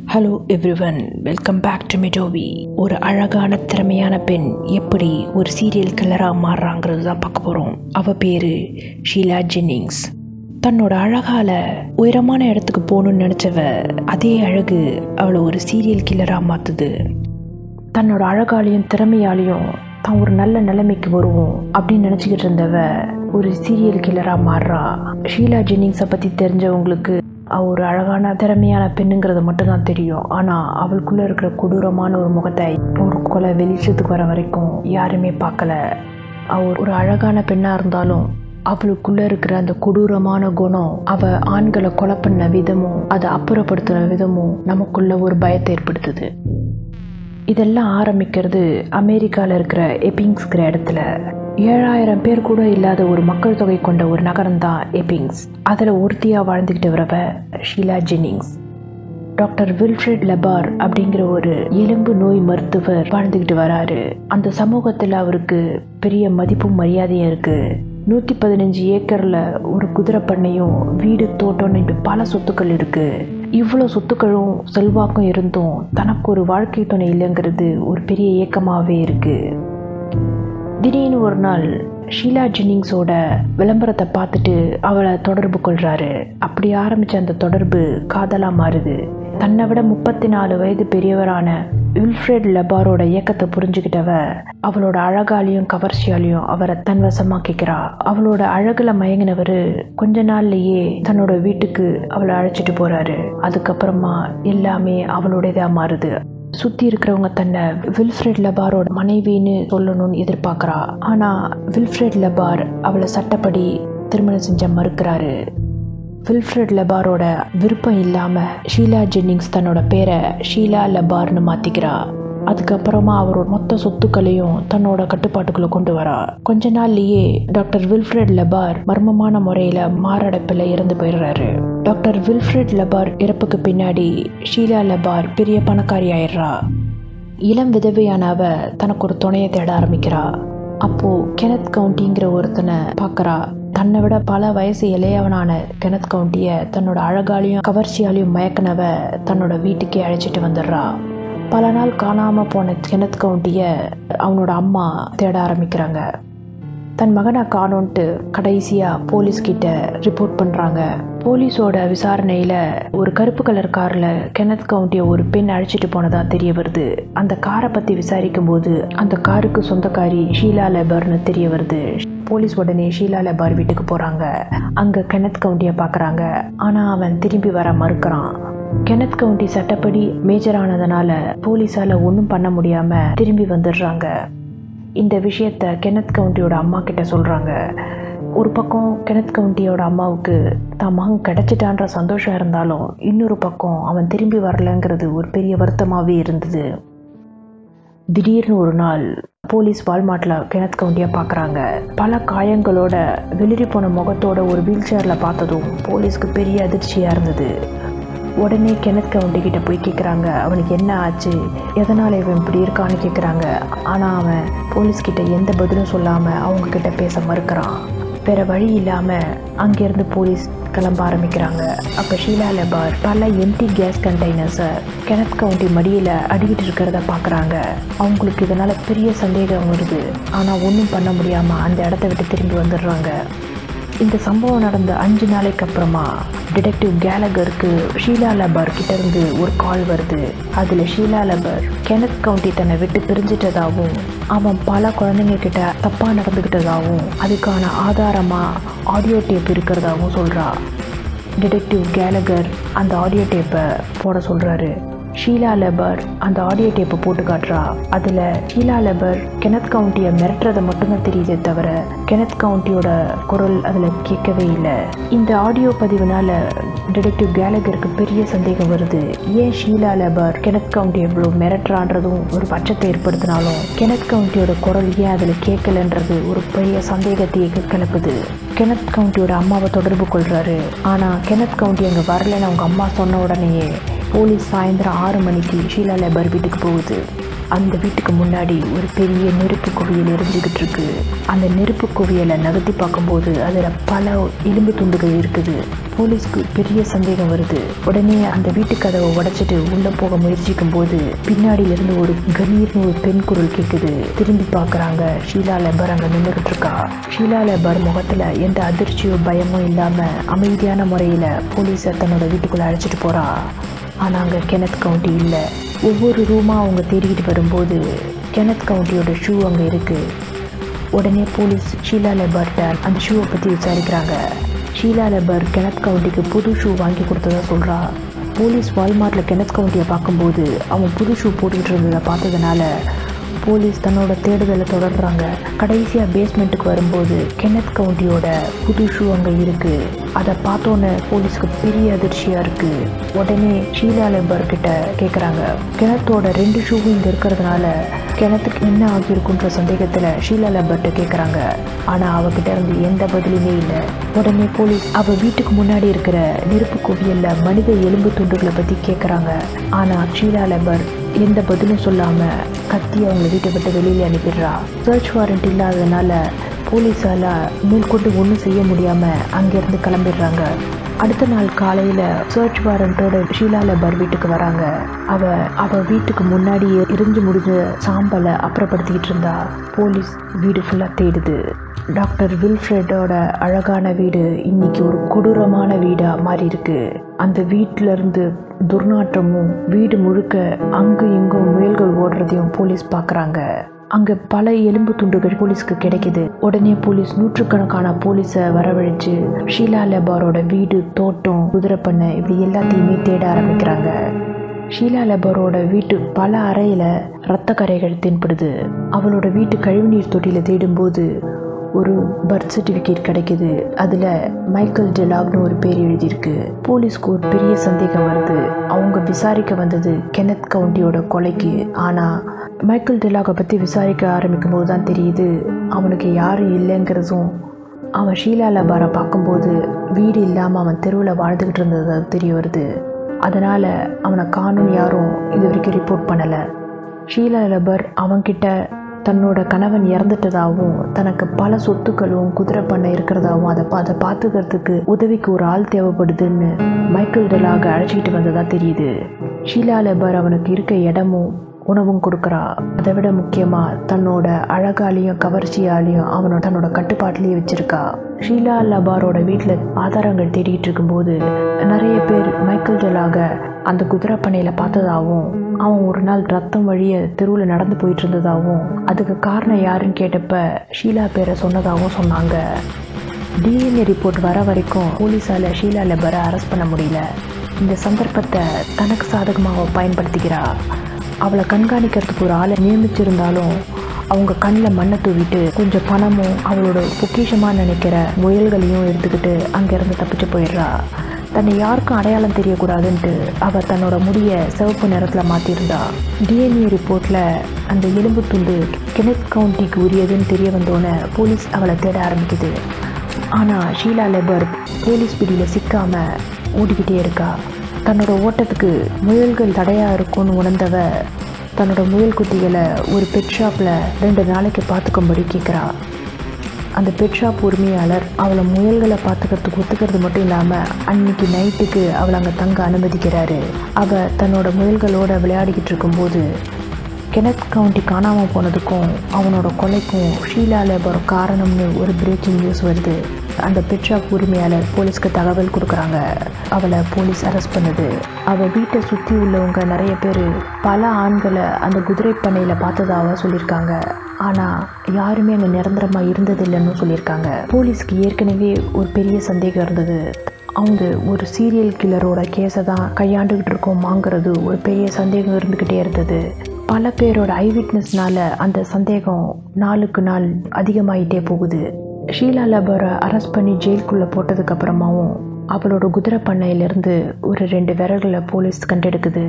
hello everyone welcome back to மிடோவி ஒரு அழகான திறமையான பெண் எப்படி ஒரு சீரியல் கில்லராக மாறுறாங்கிறது தான் பார்க்க போகிறோம் அவள் பேர் ஷீலா ஜென்னிங்ஸ் தன்னோட அழகால உயரமான இடத்துக்கு போகணும்னு நினச்சவ அதே அழகு அவளை ஒரு சீரியல் கில்லராக மாற்றுது தன்னோட அழகாலையும் திறமையாலையும் தான் ஒரு நல்ல நிலைமைக்கு வருவோம் அப்படின்னு நினச்சிக்கிட்டு இருந்தவ ஒரு சீரியல் கில்லராக மாறுறா ஷீலா ஜென்னிங்ஸை பற்றி தெரிஞ்சவங்களுக்கு அவ ஒரு அழகான திறமையான பெண்ணுங்கிறது மட்டும்தான் தெரியும் ஆனால் அவளுக்குள்ளே இருக்கிற கொடூரமான ஒரு முகத்தை ஒரு கொலை வெளிச்சத்துக்கு வர வரைக்கும் யாருமே பார்க்கல அவ ஒரு அழகான பெண்ணாக இருந்தாலும் அவளுக்குள்ள இருக்கிற அந்த கொடூரமான குணம் அவ ஆண்களை கொலை பண்ண விதமும் அதை அப்புறப்படுத்துன விதமும் நமக்குள்ள ஒரு பயத்தை ஏற்படுத்துது இதெல்லாம் ஆரம்பிக்கிறது அமெரிக்காவில் இருக்கிற எபிங்ஸ்கிற இடத்துல ஏழாயிரம் பேர் கூட இல்லாத ஒரு மக்கள் தொகை கொண்ட ஒரு நகரம் தான் எபிங்ஸ் அதில் ஒருத்தியாக வாழ்ந்துக்கிட்டு வரவ Sheila Jennings doctor Wilfred LaBarre அப்படிங்கிற ஒரு எலும்பு நோய் மருத்துவர் வாழ்ந்துக்கிட்டு வராரு அந்த சமூகத்தில் அவருக்கு பெரிய மதிப்பும் மரியாதையும் இருக்கு நூற்றி பதினஞ்சு ஏக்கரில் ஒரு குதிரை பண்ணையும் வீடு தோட்டம்னு இப்படி பல சொத்துக்கள் இருக்கு இவ்வளோ சொத்துக்களும் செல்வாக்கும் இருந்தும் தனக்கு ஒரு வாழ்க்கை துணை இல்லைங்கிறது ஒரு பெரிய ஏக்கமாகவே இருக்கு திடீர்னு ஒரு நாள் ஷீலா ஜென்னிங்ஸோட விளம்பரத்தை பார்த்துட்டு அவளை தொடர்பு கொள்றாரு அப்படி ஆரம்பிச்ச அந்த தொடர்பு காதலா மாறுது தன்னை விட முப்பத்தி நாலு வயது பெரியவரான வில்ஃப்ரெட் லெபாரோட இயக்கத்தை புரிஞ்சுக்கிட்டவ அவளோட அழகாலையும் கவர்ச்சியாலையும் அவரை தன் வசமாக்கிக்கிறா அவளோட அழகுல மயங்கினவர் கொஞ்ச நாள்லயே தன்னோட வீட்டுக்கு அவளை அழைச்சிட்டு போறாரு அதுக்கப்புறமா எல்லாமே அவளோடதா மாறுது சுத்தி இருக்கிறவங்க தன்னை வில்ஃப்ரெட் லெபாரோட மனைவின்னு சொல்லணும்னு எதிர்பார்க்கறா ஆனா வில்ஃப்ரெட் லெபார் அவளை சட்டப்படி திருமணம் செஞ்ச மறுக்கிறாரு வில்ஃப்ரெட் லெபாரோட விருப்பம் இல்லாம ஷீலா ஜென்னிங்ஸ் தன்னோட பேரை ஷீலா லெபார்னு மாத்திக்கிறா அதுக்கப்புறமா அவரோட மொத்த சொத்துக்களையும் தன்னோட கட்டுப்பாட்டுக்குள்ள கொண்டு வரா கொஞ்ச நாள்லயே டாக்டர் வில்ஃப்ரெட் லெபார் மர்மமான முறையில மாரடைப்பில் இறந்து போயிடுறாரு டாக்டர் வில்ஃப்ரெட் லெபார் இறப்புக்கு பின்னாடி ஷீலா லெபார் பெரிய பணக்காரி ஆயிடுறா இளம் விதவையான அவ தனக்கு ஒரு துணையை தேட ஆரம்பிக்கிறா அப்போ கெனத் கவுண்டிங்கிற ஒருத்தனை பார்க்கறா தன்னை விட பல வயசு இளையவனான கெனத் கவுண்டிய தன்னோட அழகாலையும் கவர்ச்சியாலையும் மயக்கினவ தன்னோட வீட்டுக்கே அழைச்சிட்டு வந்துடுறா பல நாள் காணாம போன கெனத் கவுண்டிய அவனோட அம்மா தேட ஆரம்பிக்கிறாங்க தன் மகனை காணோன்ட்டு கடைசியா போலீஸ் கிட்ட ரிப்போர்ட் பண்றாங்க போலீஸோட விசாரணையில ஒரு கருப்பு கலர் கார்ல கெனத் கவுண்டிய ஒரு பெண் அழைச்சிட்டு போனதா தெரிய வருது அந்த காரை பத்தி விசாரிக்கும் போது அந்த காருக்கு சொந்தக்காரி ஷீலா லெபர்னு தெரிய வருது போலீஸ் உடனே ஷீலா லெபார் வீட்டுக்கு போறாங்க அங்க கெனத் கவுண்டிய பாக்குறாங்க ஆனா அவன் திரும்பி வர மறுக்கிறான் கெனத் கவுண்டி சட்டப்படி மேஜர் ஆனதுனால போலீஸால ஒன்றும் பண்ண முடியாம திரும்பி வந்துடுறாங்க இந்த விஷயத்த கெனத் கவுண்டியோட அம்மா கிட்ட சொல்றாங்க ஒரு பக்கம் கெனத் கவுண்டியோட அம்மாவுக்கு தான் மகன் கிடைச்சிட்டான்ற சந்தோஷம் இருந்தாலும் இன்னொரு பக்கம் அவன் திரும்பி வரலங்கிறது ஒரு பெரிய வருத்தமாகவே இருந்தது திடீர்னு ஒரு நாள் போலீஸ் வால்மார்ட்டில் கெனத் கவுண்டியை பார்க்குறாங்க பல காயங்களோட வெளிரி போன முகத்தோட ஒரு வீல் சேரில் பார்த்ததும் போலீஸ்க்கு பெரிய அதிர்ச்சியாக இருந்தது உடனே கெனத் கவுண்டி கிட்ட போய் கேட்குறாங்க அவனுக்கு என்ன ஆச்சு எதனால் இவன் இப்படி இருக்கான்னு கேட்குறாங்க ஆனால் அவன் போலீஸ்கிட்ட எந்த பதிலும் சொல்லாமல் அவங்க கிட்ட பேச மறுக்கிறான் வேற வழி இல்லாமல் அங்கேருந்து போலீஸ் கிளம்ப ஆரம்பிக்கிறாங்க அப்போ ஷீலா லெபார் பல எம்டி கேஸ் கண்டெய்னர்ஸை கெனத் கவுண்டி மடியில் அடிக்கிட்டு இருக்கிறத பார்க்குறாங்க அவங்களுக்கு இதனால் பெரிய சந்தேகம் வருது ஆனால் ஒன்றும் பண்ண முடியாமல் அந்த இடத்த விட்டு திரும்பி வந்துடுறாங்க இந்த சம்பவம் நடந்த அஞ்சு நாளைக்கு அப்புறமா டிடெக்டிவ் கேலகருக்கு ஷீலா லபர் கிட்ட இருந்து ஒரு கால் வருது அதுல ஷீலா லபர் கெனத் கவுண்டி தன்னை விட்டு பிரிஞ்சிட்டதாகவும் அவன் பல குழந்தைங்க கிட்ட தப்பா நடந்துக்கிட்டதாகவும் அதுக்கான ஆதாரமா ஆடியோ டேப் இருக்கிறதாகவும் சொல்றா டிடெக்டிவ் கேலகர் அந்த ஆடியோ டேப்பை போட சொல்றாரு ஷீலா லெபர் அந்த ஆடியோ டேப்பை போட்டு காட்டுறா அதில் ஷீலா லெபர் கெனத் கவுண்டியை மிரட்டுறதை மட்டும்தான் தெரியுதே தவிர கெனத் கவுண்டியோட குரல் அதில் கேட்கவே இல்லை இந்த ஆடியோ பதிவுனால டிடெக்டிவ் கேலகருக்கு பெரிய சந்தேகம் வருது ஏன் ஷீலா லெபர் கெனத் கவுண்டி எவ்வளோ மிரட்டுறான்றதும் ஒரு பட்சத்தை ஏற்படுத்தினாலும் கெனத் கவுண்டியோட குரல் ஏன் அதில் கேட்கலன்றது ஒரு பெரிய சந்தேகத்தை கிளப்புது கெனத் கவுண்டியோட அம்மாவை தொடர்பு கொள்றாரு ஆனால் கெனத் கவுண்டி அங்கே வரலன்னு அவங்க அம்மா சொன்ன உடனேயே போலீஸ் சாயந்தரம் ஆறு மணிக்கு ஷீலா லெபர் வீட்டுக்கு போகுது அந்த வீட்டுக்கு முன்னாடி ஒரு பெரிய நெருப்பு குவியல் எரிஞ்சுக்கிட்டு இருக்கு அந்த நெருப்பு குவியலை நகர்த்தி பார்க்கும்போது அதில் பல எலும்பு துண்டுகள் இருக்குது போலீஸ்க்கு பெரிய சந்தேகம் வருது உடனே அந்த வீட்டு கதவை உடைச்சிட்டு உள்ள போக முயற்சிக்கும் போது பின்னாடியிலிருந்து ஒரு கணீர்னு ஒரு பெண் குரல் கேட்குது திரும்பி பார்க்குறாங்க ஷீலா லெபர் அங்கே நின்றுகிட்டு இருக்கா ஷீலா லெபர் முகத்தில் எந்த அதிர்ச்சியோ பயமும் இல்லாமல் அமைதியான முறையில் போலீஸை தன்னோட வீட்டுக்குள்ளே அழைச்சிட்டு போகிறா ஆனால் அங்கே கெனத் கவுண்டி இல்லை ஒவ்வொரு ரூமாக அவங்க தேடிக்கிட்டு வரும்போது கெனத் கவுண்டியோட ஷூ அங்கே இருக்குது உடனே போலீஸ் ஷீலா லெபர்ட்ட அந்த ஷூவை பற்றி விசாரிக்கிறாங்க ஷீலா லெபர் கெனத் கவுண்டிக்கு புது ஷூ வாங்கி கொடுத்ததா சொல்கிறா போலீஸ் வால்மார்ட்டில் கெனத் கவுண்டியை பார்க்கும்போது அவன் புது ஷூ போட்டுக்கிட்டு இருந்ததை பார்த்ததுனால போலீஸ் தன்னோட தேடுதலை தொடர்றாங்க கடைசியாக பேஸ்மெண்ட்டுக்கு வரும்போது கெனத் கவுண்டியோட புது ஷூ அங்கே இருக்குது அதை பார்த்தோன்னே போலீஸ்க்கு பெரிய அதிர்ச்சியாக இருக்குது உடனே ஷீலா லெபர் கிட்ட கேட்குறாங்க கிணத்தோட ரெண்டு ஷூவும் இங்கே இருக்கிறதுனால கிணத்துக்கு என்ன ஆகியிருக்குன்ற சந்தேகத்தில் ஷீலா லெபர்ட்ட கேட்குறாங்க ஆனால் அவகிட்ட இருந்து எந்த பதிலுமே இல்லை உடனே போலீஸ் அவள் வீட்டுக்கு முன்னாடி இருக்கிற நெருப்பு குவியலில் மனித எலும்பு துண்டுகளை பற்றி கேட்குறாங்க ஆனால் ஷீலா லெபர் எந்த பதிலும் சொல்லாமல் கத்தி அவங்கள வீட்டை விட்டு வெளியில் அனுப்பிடுறா சர்ச் வாரண்ட் இல்லாததுனால போலீஸால் மேற்கொண்டு ஒன்றும் செய்ய முடியாமல் அங்கேருந்து கிளம்பிடுறாங்க அடுத்த நாள் காலையில் சர்ச் வாரண்ட்டோட ஷீலா லெபர் வீட்டுக்கு வராங்க அவ அவ வீட்டுக்கு முன்னாடியே எரிஞ்சு முடிஞ்ச சாம்பலை அப்புறப்படுத்திக்கிட்டு இருந்தா போலீஸ் வீடு ஃபுல்லாக தேடுது டாக்டர் வில்ஃப்ரெடோட அழகான வீடு இன்னைக்கு ஒரு கொடூரமான வீடாக மாறி இருக்கு அந்த வீட்டில இருந்து துர்நாற்றமும் வீடு முழுக்க அங்கு இங்கும் முயல்கள் ஓடுறதையும் போலீஸ் பார்க்குறாங்க அங்கே பல எலும்பு துண்டுகள் போலீஸ்க்கு கிடைக்குது உடனே போலீஸ் நூற்றுக்கணக்கான போலீஸை வரவழைச்சு ஷீலா லெபாரோட வீடு தோட்டம் குதிரை பண்ணை இப்படி எல்லாத்தையுமே தேட ஆரம்பிக்கிறாங்க ஷீலா லெபரோட வீட்டு பல அறையில் ரத்த கரைகள் தென்படுது அவளோட வீட்டு கழிவுநீர் தொட்டியில் தேடும்போது ஒரு பர்த் சர்டிஃபிகேட் கிடைக்குது அதில் மைக்கேல் டெலாக்னு ஒரு பேர் எழுதியிருக்கு போலீஸ்க்கு ஒரு பெரிய சந்தேகம் வருது அவங்க விசாரிக்க வந்தது கெனத் கவுண்டியோட கொலைக்கு ஆனால் மைக்கேல் டெலாகை பற்றி விசாரிக்க ஆரம்பிக்கும் போது தான் தெரியுது அவனுக்கு யாரும் இல்லைங்கிறதும் அவன் ஷீலா லபாரை பார்க்கும்போது வீடு இல்லாமல் அவன் தெருவில் வாழ்ந்துக்கிட்டு இருந்தது தெரிய வருது அதனால் அவனை காணும் யாரும் இது வரைக்கும் ரிப்போர்ட் பண்ணலை ஷீலா லபர் அவன்கிட்ட தன்னோட கணவன் இறந்துட்டதாகவும் தனக்கு பல சொத்துக்களும் குதிரை பண்ணை இருக்கிறதாவும் அதை அதை பார்த்துக்கிறதுக்கு உதவிக்கு ஒரு ஆள் தேவைப்படுதுன்னு மைக்கேல் டெலாக அழைச்சிக்கிட்டு வந்ததா தெரியுது ஷீலா லெபர் அவனுக்கு இருக்க இடமும் உணவும் கொடுக்குறா அதை விட முக்கியமாக தன்னோட அழகாலையும் கவர்ச்சியாலையும் அவனோட தன்னோட கட்டுப்பாட்டிலேயே வச்சிருக்கா ஷீலா லபாரோட வீட்டில் ஆதாரங்கள் தேடிட்டு இருக்கும்போது நிறைய பேர் மைக்கேல் டெலாக அந்த குதிரை பண்ணையில் பார்த்ததாகவும் அவன் ஒரு நாள் ரத்தம் வழிய தெருவில் நடந்து போயிட்டு இருந்ததாகவும் அதுக்கு காரணம் யாருன்னு கேட்டப்ப ஷீலா பேரை சொன்னதாகவும் சொன்னாங்க டிஎன்ஏ ரிப்போர்ட் வர வரைக்கும் போலீஸால் ஷீலா லெபரை அரெஸ்ட் பண்ண முடியல இந்த சந்தர்ப்பத்தை தனக்கு சாதகமாக அவள் பயன்படுத்திக்கிறா அவளை கண்காணிக்கிறதுக்கு ஒரு ஆளை நியமிச்சிருந்தாலும் அவங்க கண்ணில் மண்ணை தூவிட்டு கொஞ்சம் பணமும் அவளோட பொக்கிஷமாக நினைக்கிற முயல்களையும் எடுத்துக்கிட்டு அங்கேருந்து தப்பிச்சு போயிடுறா தன்னை யாருக்கும் அடையாளம் தெரியக்கூடாதுன்ட்டு அவள் தன்னோட முடியை சிவப்பு நிறத்தில் மாற்றிருந்தா டிஎன்ஏ ரிப்போர்ட்டில் அந்த எலும்பு துண்டு கெனத் கவுண்டிக்கு உரியதுன்னு தெரிய வந்தோன்னே போலீஸ் அவளை தேட ஆரம்பிக்குது ஆனால் ஷீலா லெபர் போலீஸ் பிடியில் சிக்காமல் ஓடிக்கிட்டே இருக்கா தன்னோட ஓட்டத்துக்கு முயல்கள் தடையாக இருக்கும்னு உணர்ந்தவ தன்னோட முயல் குட்டிகளை ஒரு பெட் ஷாப்பில் ரெண்டு நாளைக்கு பார்த்துக்கும்படி கேட்குறா அந்த பெட் ஷாப் உரிமையாளர் அவளை முயல்களை பார்த்துக்கிறதுக்கு ஒத்துக்கிறது மட்டும் இல்லாமல் அன்னைக்கு நைட்டுக்கு அவளை அங்கே தங்க அனுமதிக்கிறாரு அவள் தன்னோட முயல்களோட விளையாடிக்கிட்டு இருக்கும்போது கெனத் கவுண்டி காணாமல் போனதுக்கும் அவனோட கொலைக்கும் ஷீலா லேபர் காரணம்னு ஒரு பிரேக்கிங் நியூஸ் வருது அந்த பெட் ஷாப் உரிமையாளர் போலீஸ்க்கு தகவல் கொடுக்குறாங்க அவளை போலீஸ் அரெஸ்ட் பண்ணுது அவள் வீட்டை சுற்றி உள்ளவங்க நிறைய பேர் பல ஆண்களை அந்த குதிரை பண்ணையில் பார்த்ததாக சொல்லியிருக்காங்க ஆனால் யாருமே அங்கே நிரந்தரமாக இருந்ததில்லைன்னு சொல்லியிருக்காங்க போலீஸ்க்கு ஏற்கனவே ஒரு பெரிய சந்தேகம் இருந்தது அவங்க ஒரு சீரியல் கில்லரோட கேஸை தான் கையாண்டுக்கிட்டு இருக்கோமாங்கிறது ஒரு பெரிய சந்தேகம் இருந்துக்கிட்டே இருந்தது பல பேரோட ஐவிட்னஸ்னால அந்த சந்தேகம் நாளுக்கு நாள் அதிகமாயிட்டே போகுது ஷீலா லபரை அரெஸ்ட் பண்ணி ஜெயிலுக்குள்ளே போட்டதுக்கு அப்புறமாவும் அவளோட குதிரை பண்ணையிலேருந்து ஒரு ரெண்டு விரல்களை போலீஸ் கண்டெடுக்குது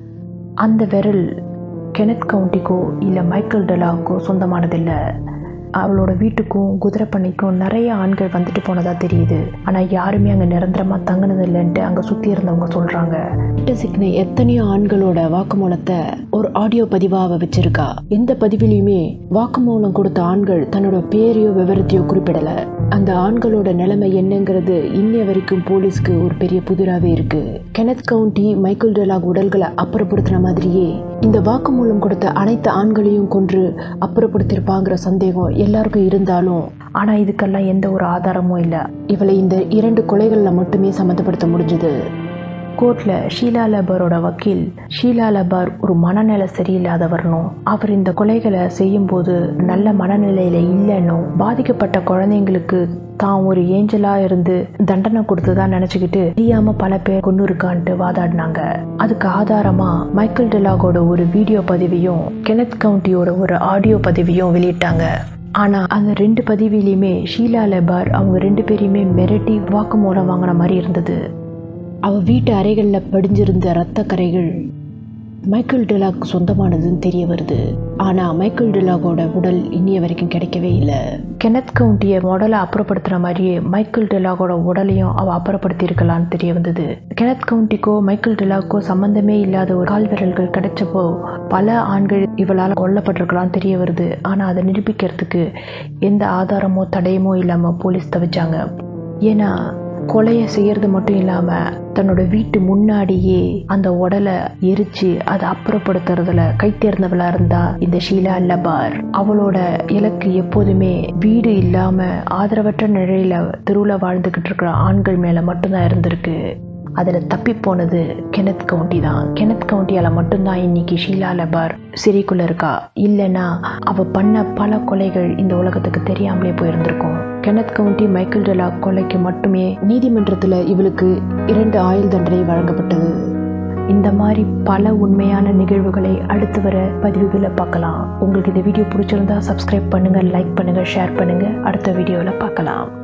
அந்த விரல் கெனத் கவுண்டிக்கோ இல்லை மைக்கேல் டெலாவுக்கோ சொந்தமானதில்லை அவளோட வீட்டுக்கும் குதிரைப்பண்ணைக்கும் நிறைய ஆண்கள் வந்துட்டு போனதா தெரியுது ஆனா யாருமே அங்க நிரந்தரமா தங்கினது இல்லைன்ட்டு அங்க சுத்தி இருந்தவங்க சொல்றாங்க சிக்னு எத்தனையோ ஆண்களோட வாக்குமூலத்தை ஒரு ஆடியோ பதிவா அவ வச்சிருக்கா எந்த பதிவிலையுமே வாக்குமூலம் கொடுத்த ஆண்கள் தன்னோட பேரையோ விவரத்தையோ குறிப்பிடல அந்த ஆண்களோட நிலைமை என்னங்கிறது இன்னைய வரைக்கும் போலீஸ்க்கு ஒரு பெரிய புதிராவே இருக்கு கெனத் கவுண்டி மைக்கேல் டெலாக் உடல்களை அப்புறப்படுத்தின மாதிரியே இந்த வாக்குமூலம் கொடுத்த அனைத்து ஆண்களையும் கொன்று அப்புறப்படுத்தியிருப்பாங்கிற சந்தேகம் எல்லாருக்கும் இருந்தாலும் ஆனா இதுக்கெல்லாம் எந்த ஒரு ஆதாரமும் இல்லை இவளை இந்த இரண்டு கொலைகளில் மட்டுமே சம்மந்தப்படுத்த முடிஞ்சது கோர்ட்ல ஷீலா லபாரோட வக்கீல் ஷீலா லபார் ஒரு மனநிலை சரியில்லாதவர்னும் அவர் இந்த கொலைகளை செய்யும்போது நல்ல மனநிலையில இல்லைன்னும் பாதிக்கப்பட்ட குழந்தைங்களுக்கு தான் ஒரு ஏஞ்சலா இருந்து தண்டனை கொடுத்துதான் நினைச்சுக்கிட்டு தெரியாம பல பேர் கொண்டு இருக்கான்ட்டு வாதாடினாங்க அதுக்கு ஆதாரமா மைக்கேல் டெலாகோட ஒரு வீடியோ பதிவையும் கெனத் கவுண்டியோட ஒரு ஆடியோ பதிவையும் வெளியிட்டாங்க ஆனா அந்த ரெண்டு பதிவிலையுமே ஷீலா லெபார் அவங்க ரெண்டு பேரையுமே மிரட்டி வாக்குமூலம் வாங்கின மாதிரி இருந்தது அவ வீட்டு அறைகளில் படிஞ்சிருந்த இரத்த கரைகள் மைக்கேல் டெலாக் சொந்தமானதுன்னு தெரிய வருது ஆனா மைக்கேல் டெலாகோட உடல் இன்னிய வரைக்கும் கிடைக்கவே இல்லை கெனத் கவுண்டிய உடலை அப்புறப்படுத்துற மாதிரியே மைக்கேல் டெலாகோட உடலையும் அவ அப்புறப்படுத்தி இருக்கலாம்னு தெரிய வந்தது கெனத் கவுண்டிக்கோ மைக்கேல் டெலாக்கோ சம்பந்தமே இல்லாத ஒரு கால் விரல்கள் கிடைச்சப்போ பல ஆண்கள் இவளால் கொல்லப்பட்டிருக்கலாம் தெரிய வருது ஆனா அதை நிரூபிக்கிறதுக்கு எந்த ஆதாரமோ தடயமோ இல்லாம போலீஸ் தவிச்சாங்க ஏன்னா கொலையை செய்யறது மட்டும் இல்லாம தன்னோட வீட்டு முன்னாடியே அந்த உடலை எரிச்சு அதை அப்புறப்படுத்துறதுல கை தேர்ந்தவளா இருந்தா இந்த ஷீலா லபார் அவளோட இலக்கு எப்போதுமே வீடு இல்லாம ஆதரவற்ற நிலையில தெருவுல வாழ்ந்துகிட்டு இருக்கிற ஆண்கள் மேல மட்டும்தான் இருந்திருக்கு அதில் தப்பி போனது கெனத் கவுண்டி தான் கெனத் கவுண்டியால் மட்டும்தான் இன்னைக்கு ஷீலா லபார் சிறைக்குள்ள இருக்கா இல்லைன்னா அவ பண்ண பல கொலைகள் இந்த உலகத்துக்கு தெரியாமலே போயிருந்திருக்கும் கெனத் கவுண்டி மைக்கேல் டெலா கொலைக்கு மட்டுமே நீதிமன்றத்தில் இவளுக்கு இரண்டு ஆயுள் தண்டனை வழங்கப்பட்டது இந்த மாதிரி பல உண்மையான நிகழ்வுகளை அடுத்து வர பதிவுகளை பார்க்கலாம் உங்களுக்கு இந்த வீடியோ பிடிச்சிருந்தா சப்ஸ்கிரைப் பண்ணுங்க லைக் பண்ணுங்க ஷேர் பண்ணுங்க அடுத்த வீடியோவில் பார்க்கலாம்